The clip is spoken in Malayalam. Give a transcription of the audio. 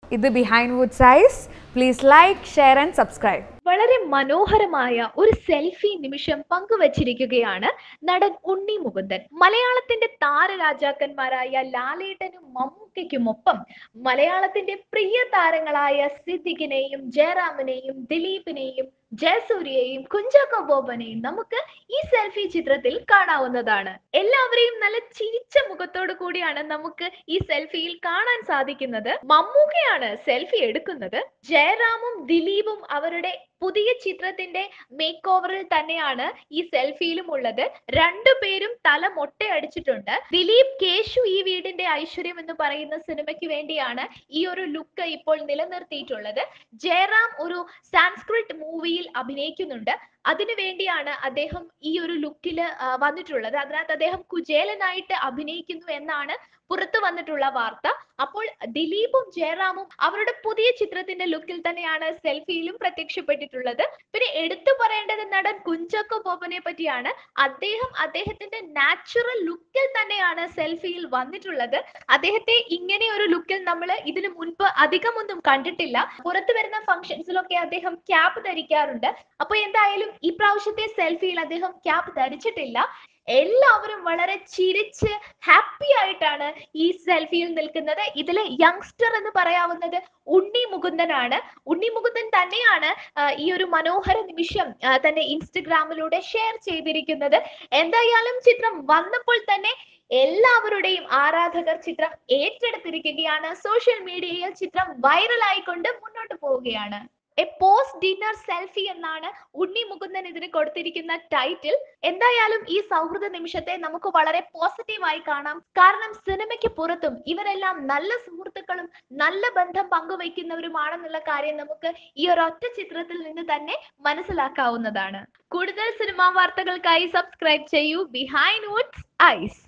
ഇത് Behindwoods ice please like share and subscribe വളരെ മനോഹരമായ ഒരു സെൽഫി നിമിഷം പങ്കുവച്ചിരിക്കുകയാണ് നടൻ ഉണ്ണി മുകുന്ദൻ മലയാളത്തിന്റെ താരരാജാക്കന്മാരായ ലാലേട്ടനും മമ്മൂക്കയ്ക്കുമൊപ്പം മലയാളത്തിന്റെ പ്രിയ താരങ്ങളായ സിദ്ദിഖിനെയും ജയറാമിനെയും ദിലീപിനെയും ജയസൂര്യയെയും കുഞ്ചാക്കോ ബോബനെയും നമുക്ക് ഈ സെൽഫി ചിത്രത്തിൽ കാണാവുന്നതാണ് എല്ലാവരെയും നല്ല ചിരിച്ച മുഖത്തോടു കൂടിയാണ് നമുക്ക് ഈ സെൽഫിയിൽ കാണാൻ സാധിക്കുന്നത് മമ്മൂക്കയാണ് സെൽഫി എടുക്കുന്നത് ജയറാമും ദിലീപും അവരുടെ പുതിയ ചിത്രത്തിന്റെ മേക്ക് ഓവറിൽ തന്നെയാണ് ഈ സെൽഫിയിലും ഉള്ളത് രണ്ടുപേരും തല മൊട്ടയടിച്ചിട്ടുണ്ട് ദിലീപ് കേശു ഈ വീടിന്റെ ഐശ്വര്യം എന്ന് പറയുന്ന സിനിമയ്ക്ക് വേണ്ടിയാണ് ഈ ഒരു ലുക്ക് ഇപ്പോൾ നിലനിർത്തിയിട്ടുള്ളത് ജയറാം ഒരു സാൻസ്ക്രിറ്റ് മൂവിയിൽ അഭിനയിക്കുന്നുണ്ട് അതിനു വേണ്ടിയാണ് അദ്ദേഹം ഈ ഒരു ലുക്കിൽ വന്നിട്ടുള്ളത് അതിനകത്ത് അദ്ദേഹം കുചേലനായിട്ട് അഭിനയിക്കുന്നു എന്നാണ് പുറത്തു വന്നിട്ടുള്ള വാർത്ത അപ്പോൾ ദിലീപും ജയറാമും അവരുടെ പുതിയ ചിത്രത്തിന്റെ ലുക്കിൽ തന്നെയാണ് സെൽഫിയിലും പ്രത്യക്ഷപ്പെട്ടിട്ടുള്ളത് പിന്നെ എടുത്തു പറയേണ്ടത് നടൻ കുഞ്ചാക്കോ ബോബനെ പറ്റിയാണ് അദ്ദേഹം അദ്ദേഹത്തിന്റെ നാച്ചുറൽ ലുക്കിൽ തന്നെയാണ് സെൽഫിയിൽ വന്നിട്ടുള്ളത് അദ്ദേഹത്തെ ഇങ്ങനെ ഒരു ലുക്കിൽ നമ്മൾ ഇതിനു മുൻപ് അധികമൊന്നും കണ്ടിട്ടില്ല പുറത്തു വരുന്ന ഫംഗ്ഷൻസിലൊക്കെ അദ്ദേഹം ക്യാപ്പ് ധരിക്കാറുണ്ട് അപ്പൊ എന്തായാലും ഈ പ്രാവശ്യത്തെ സെൽഫിയിൽ അദ്ദേഹം ക്യാപ്പ് ധരിച്ചിട്ടില്ല എല്ലാവരും വളരെ ചിരിച്ച് ഹാപ്പി ആയിട്ടാണ് ഈ സെൽഫിയിൽ നിൽക്കുന്നത് ഇതിലെ യങ്സ്റ്റർ എന്ന് പറയാവുന്നത് ഉണ്ണി മുകുന്ദനാണ് ഉണ്ണി മുകുന്ദൻ തന്നെയാണ് ആ, ഈ ഒരു മനോഹര നിമിഷം ആ, തന്റെ ഇൻസ്റ്റഗ്രാമിലൂടെ ഷെയർ ചെയ്തിരിക്കുന്നത് എന്തായാലും ചിത്രം വന്നപ്പോൾ തന്നെ എല്ലാവരുടെയും ആരാധകർ ചിത്രം ഏറ്റെടുത്തിരിക്കുകയാണ് സോഷ്യൽ മീഡിയയിൽ ചിത്രം വൈറലായിക്കൊണ്ട് മുന്നോട്ട് പോവുകയാണ് എ പോസ്റ്റ് ഡിന്നർ സെൽഫി എന്നാണ് ഉണ്ണി മുകുന്ദൻ ഇതിന് കൊടുത്തിരിക്കുന്ന ടൈറ്റിൽ എന്തായാലും ഈ സൗഹൃദ നിമിഷത്തെ നമുക്ക് വളരെ പോസിറ്റീവായി കാണാം കാരണം സിനിമയ്ക്ക് പുറത്തും ഇവരെല്ലാം നല്ല സുഹൃത്തുക്കളും നല്ല ബന്ധം പങ്കുവയ്ക്കുന്നവരുമാണെന്നുള്ള കാര്യം നമുക്ക് ഈ ഒരൊറ്റ ചിത്രത്തിൽ നിന്ന് തന്നെ മനസ്സിലാക്കാവുന്നതാണ് കൂടുതൽ സിനിമാ വാർത്തകൾക്കായി സബ്സ്ക്രൈബ് ചെയ്യൂ ബിഹൈൻഡ് വുഡ്സ് ഐസ്